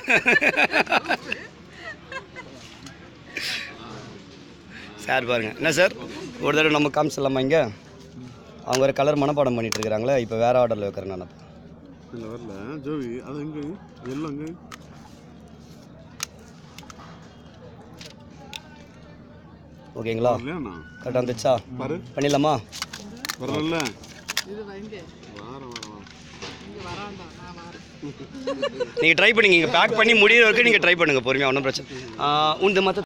sir பாருங்க என்ன sir ஒரு தடவை நம்ம காமிச்சிடலாமா இங்கே அவங்க ஒரு கலர் மனப்பாடம் பண்ணிட்டு இருக்கிறாங்களே இப்போ வேற ஆர்டரில் வைக்கிறேன் நான் இல்லை வரல ஜோவி அது எங்க எல்லாம் அங்க ஓகேங்களா இல்லையாண்ணா கரெக்டாக வந்துச்சா பாரு பண்ணிடலாமா வரல இது வைங்க வாரம் வாரம் இங்க வராண்டா நான் வரேன் நீங்கள் ட்ரை பண்ணிங்க இங்கே பேக் பண்ணி முடியிற வரைக்கும் நீங்கள் ட்ரை பண்ணுங்கள் பொறுமையாக ஒன்றும் பிரச்சனை ஆ, உண்டு மற்ற